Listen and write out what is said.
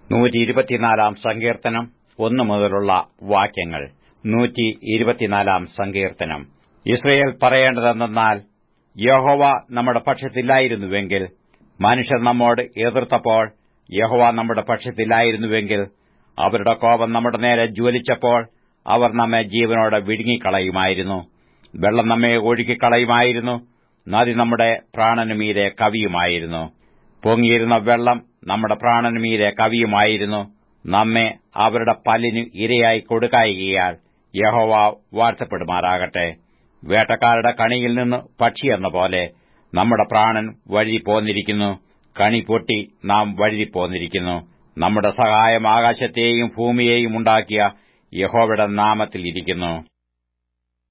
നൂറ്റി ഇരുപത്തിനാലാം സങ്കീർത്തനം ഒന്നു മുതലുള്ള വാക്യങ്ങൾ നൂറ്റി ഇരുപത്തിനാലാം സങ്കീർത്തനം ഇസ്രയേൽ പറയേണ്ടതെന്നാൽ യഹോവ നമ്മുടെ പക്ഷത്തില്ലായിരുന്നുവെങ്കിൽ മനുഷ്യർ നമ്മോട് എതിർത്തപ്പോൾ യഹോവ നമ്മുടെ പക്ഷത്തില്ലായിരുന്നുവെങ്കിൽ അവരുടെ കോപം നമ്മുടെ നേരെ ജ്വലിച്ചപ്പോൾ അവർ നമ്മെ ജീവനോടെ വിഴുങ്ങിക്കളയുമായിരുന്നു വെള്ളം നമ്മെ ഒഴുക്കിക്കളയുമായിരുന്നു നദി നമ്മുടെ പ്രാണനുമീരെ കവിയുമായിരുന്നു പൊങ്ങിയിരുന്ന വെള്ളം നമ്മുടെ പ്രാണനുമീരെ കവിയുമായിരുന്നു നമ്മെ അവരുടെ പല്ലിനു ഇരയായി കൊടുക്കായികയാൽ യഹോവ വാഴ്ത്തപ്പെടുമാറാകട്ടെ വേട്ടക്കാരുടെ കണിയിൽ നിന്ന് പക്ഷിയെന്ന പോലെ നമ്മുടെ പ്രാണൻ വഴുതി പോന്നിരിക്കുന്നു കണി പൊട്ടി നാം വഴുതി പോന്നിരിക്കുന്നു നമ്മുടെ സഹായം ആകാശത്തെയും ഭൂമിയെയും ഉണ്ടാക്കിയ യഹോവയുടെ നാമത്തിൽ ഇരിക്കുന്നു